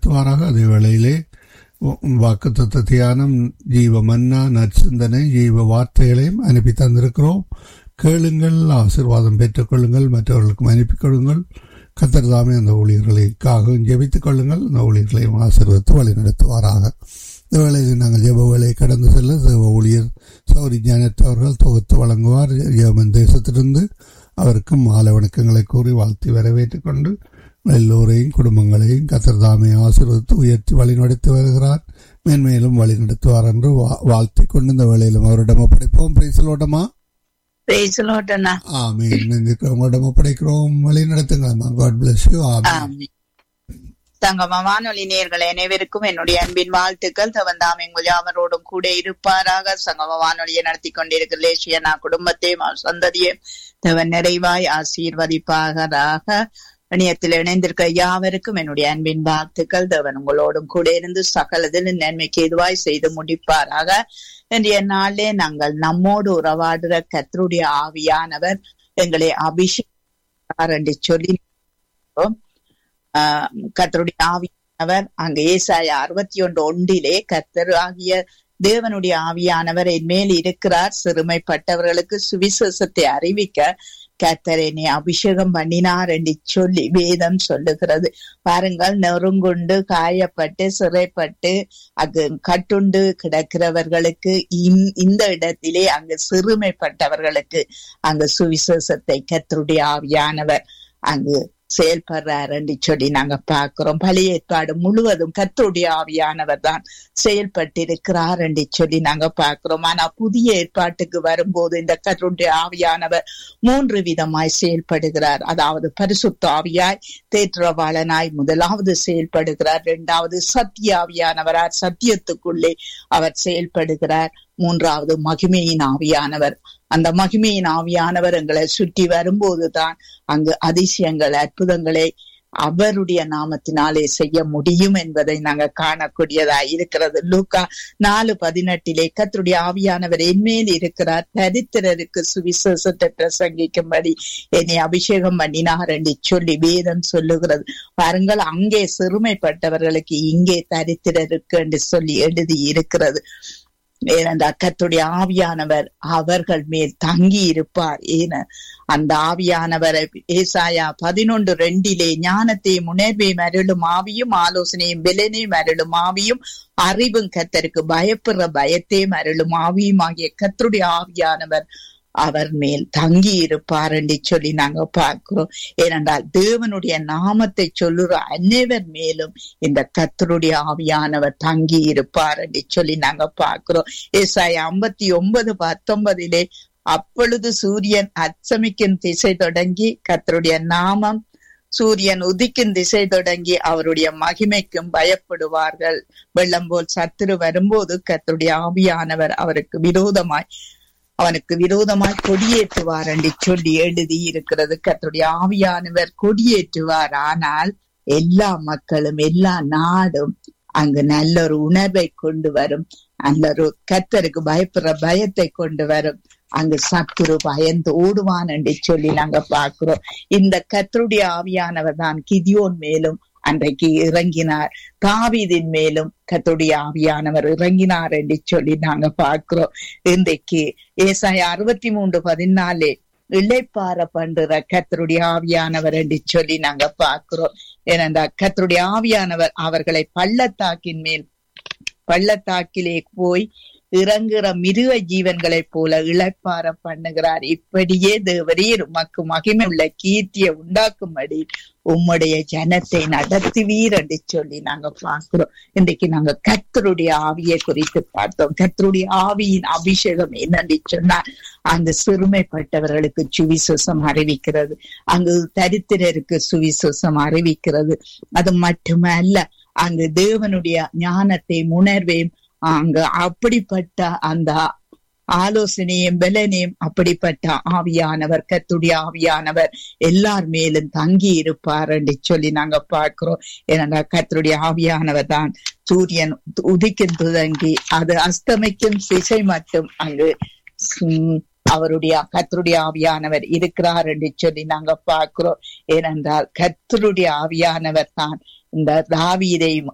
வழிநடத்துவாராக அதே வேளையிலே வாக்குத்தத்த தியானம் ஜீவ மன்னா நற்சிந்தனை ஜீவ வார்த்தைகளையும் அனுப்பி தந்திருக்கிறோம் கேளுங்கள் ஆசீர்வாதம் பெற்றுக் கொள்ளுங்கள் மற்றவர்களுக்கும் அனுப்பிக் கொள்ளுங்கள் கத்தர் தாமே அந்த ஊழியர்களுக்காகவும் ஜெபித்துக் கொள்ளுங்கள் அந்த ஊழியர்களையும் ஆசீர்வதித்து வழி நடத்துவாராக இந்த வேளையில் நாங்கள் ஜெப வேலையை கடந்து செல்ல தேவ ஊழியர் சௌரி ஞானற்றவர்கள் தொகுத்து வழங்குவார் ஜெர்மன் தேசத்திலிருந்து அவருக்கும் மாலை வணக்கங்களை கூறி வாழ்த்தி வரவேற்றுக் கொண்டு எல்லோரையும் குடும்பங்களையும் கத்தர் தாமே ஆசீர்வதித்து உயர்த்தி வழிநடத்தி வருகிறார் மேன்மேலும் வழி நடத்துவார் என்று வாழ்த்தி கொண்டு இந்த வேளையிலும் அவரிடம் ஒப்படைப்போம் பிரைசலோட்டமா பேசலோட்டண்ணா ஆமீன் உங்களிடம் ஒப்படைக்கிறோம் வழி நடத்துங்க காட் பிளஸ் யூ ஆமீன் தங்கம வானொலி நேர்கள் அனைவருக்கும் என்னுடைய அன்பின் வாழ்த்துக்கள் தவந்தாம் எங்கள் யாவரோடும் கூட இருப்பாராக சங்கம வானொலியை நடத்தி கொண்டிருக்கிற லேசியனா குடும்பத்தையும் சந்ததியும் தவன் நிறைவாய் ஆசீர்வதிப்பாகராக இணையத்தில் இணைந்திருக்க யாவருக்கும் என்னுடைய அன்பின் வாழ்த்துக்கள் தேவன் உங்களோடும் கூட இருந்து சகலதில் நன்மைக்கு எதுவாய் செய்து முடிப்பாராக இன்றைய நாளிலே நாங்கள் நம்மோடு உறவாடுற கத்தருடைய ஆவியானவர் எங்களை அபிஷேகார் என்று சொல்லி கத்தருடைய ஆவியானவர் அங்க ஏசாய அறுபத்தி ஒன்று ஒன்றிலே கத்தர் ஆகிய தேவனுடைய ஆவியானவர் என் மேல் இருக்கிறார் சிறுமைப்பட்டவர்களுக்கு சுவிசேஷத்தை அறிவிக்க கத்தர் என்னை அபிஷேகம் பண்ணினார் என்று சொல்லி வேதம் சொல்லுகிறது பாருங்கள் நெருங்குண்டு காயப்பட்டு சிறைப்பட்டு அங்கு கட்டுண்டு கிடக்கிறவர்களுக்கு இந்த இடத்திலே அங்கு சிறுமைப்பட்டவர்களுக்கு அங்கு சுவிசேஷத்தை கத்தருடைய ஆவியானவர் அங்கு செயல்படுறார் என்று சொல்லி நாங்க பார்க்கிறோம் பழைய ஏற்பாடு முழுவதும் கத்தருடைய ஆவியானவர் தான் செயல்பட்டிருக்கிறார் என்று சொல்லி நாங்க பார்க்கிறோம் ஆனா புதிய ஏற்பாட்டுக்கு வரும்போது இந்த கத்தருடைய ஆவியானவர் மூன்று விதமாய் செயல்படுகிறார் அதாவது பரிசுத்த ஆவியாய் தேற்றவாளனாய் முதலாவது செயல்படுகிறார் இரண்டாவது சத்திய ஆவியானவரார் சத்தியத்துக்குள்ளே அவர் செயல்படுகிறார் மூன்றாவது மகிமையின் ஆவியானவர் அந்த மகிமையின் ஆவியானவர் எங்களை சுற்றி வரும்போதுதான் அங்கு அதிசயங்கள் அற்புதங்களை அவருடைய நாமத்தினாலே செய்ய முடியும் என்பதை நாங்க காணக்கூடியதா இருக்கிறது லூக்கா நாலு பதினெட்டிலே கத்தருடைய ஆவியானவர் என்மேல் இருக்கிறார் தரித்திரருக்கு சுவிசேஷத்தை பிரசங்கிக்கும்படி என்னை அபிஷேகம் பண்ணினார் என்று சொல்லி வேதம் சொல்லுகிறது பாருங்கள் அங்கே சிறுமைப்பட்டவர்களுக்கு இங்கே தரித்திரருக்கு என்று சொல்லி எழுதி இருக்கிறது ஏனென்ற கத்துடைய ஆவியானவர் அவர்கள் மேல் தங்கி இருப்பார் ஏன அந்த ஆவியானவரை ஏசாயா பதினொன்று ரெண்டிலே ஞானத்தையும் உணர்வையும் அருளும் ஆவியும் ஆலோசனையும் விலனையும் அருளும் ஆவியும் அறிவும் கத்தருக்கு பயப்படுற பயத்தையும் அருளும் ஆவியும் ஆகிய கத்தருடைய ஆவியானவர் அவர் மேல் தங்கி இருப்பார் என்று சொல்லி நாங்க பார்க்கிறோம் ஏனென்றால் தேவனுடைய நாமத்தை சொல்லுற அனைவர் மேலும் இந்த கத்தருடைய ஆவியானவர் தங்கி இருப்பார் என்று சொல்லி நாங்க பார்க்கிறோம் ஏசாய ஐம்பத்தி ஒன்பது பத்தொன்பதிலே அப்பொழுது சூரியன் அச்சமிக்கும் திசை தொடங்கி கத்தருடைய நாமம் சூரியன் உதிக்கும் திசை தொடங்கி அவருடைய மகிமைக்கும் பயப்படுவார்கள் வெள்ளம் போல் சத்துரு வரும்போது கத்தருடைய ஆவியானவர் அவருக்கு விரோதமாய் அவனுக்கு விரோதமாய் கொடியேற்றுவார் என்று சொல்லி எழுதி இருக்கிறது கத்தருடைய ஆவியானவர் கொடியேற்றுவார் ஆனால் எல்லா மக்களும் எல்லா நாடும் அங்கு நல்ல ஒரு உணர்வை கொண்டு வரும் நல்ல ஒரு கத்தருக்கு பயப்படுற பயத்தை கொண்டு வரும் அங்கு சத்துரு பயந்து ஓடுவான் என்று சொல்லி நாங்க பார்க்கிறோம் இந்த கத்தருடைய ஆவியானவர் தான் கிதியோன் மேலும் அன்றைக்கு இறங்கினார் தாவீதின் மேலும் கத்துடைய ஆவியானவர் இறங்கினார் என்று சொல்லி நாங்க பார்க்கிறோம் இன்றைக்கு ஏசாய அறுபத்தி மூன்று பதினாலே இழைப்பார பண்ற கத்தருடைய ஆவியானவர் என்று சொல்லி நாங்க பார்க்கிறோம் ஏனென்றா கத்தருடைய ஆவியானவர் அவர்களை பள்ளத்தாக்கின் மேல் பள்ளத்தாக்கிலே போய் இறங்குற மிருக ஜீவன்களைப் போல இழப்பார பண்ணுகிறார் இப்படியே தேவரீர் உமக்கு மகிமை உள்ள கீர்த்தியை உண்டாக்கும்படி உம்முடைய ஜனத்தை நடத்துவீர் என்று சொல்லி நாங்க பார்க்கிறோம் இன்றைக்கு நாங்க கத்தருடைய ஆவியை குறித்து பார்த்தோம் கத்தருடைய ஆவியின் அபிஷேகம் என்னன்னு சொன்னால் அங்கு சிறுமைப்பட்டவர்களுக்கு சுவிசேஷம் அறிவிக்கிறது அங்கு தரித்திரருக்கு சுவிசேஷம் அறிவிக்கிறது அது மட்டுமல்ல அங்கு தேவனுடைய ஞானத்தையும் உணர்வையும் அங்க அப்படிப்பட்ட அந்த ஆலோசனையும் பலனையும் அப்படிப்பட்ட ஆவியானவர் கத்துடைய ஆவியானவர் எல்லார் மேலும் தங்கி இருப்பார் என்று சொல்லி நாங்க பார்க்கிறோம் ஏன்னா கத்தருடைய ஆவியானவர் தான் சூரியன் உதிக்கும் துதங்கி அது அஸ்தமிக்கும் திசை மட்டும் அங்கு அவருடைய கத்தருடைய ஆவியானவர் இருக்கிறார் என்று சொல்லி நாங்க பார்க்கிறோம் ஏனென்றால் கத்தருடைய ஆவியானவர் தான் இந்த தாவீதையும்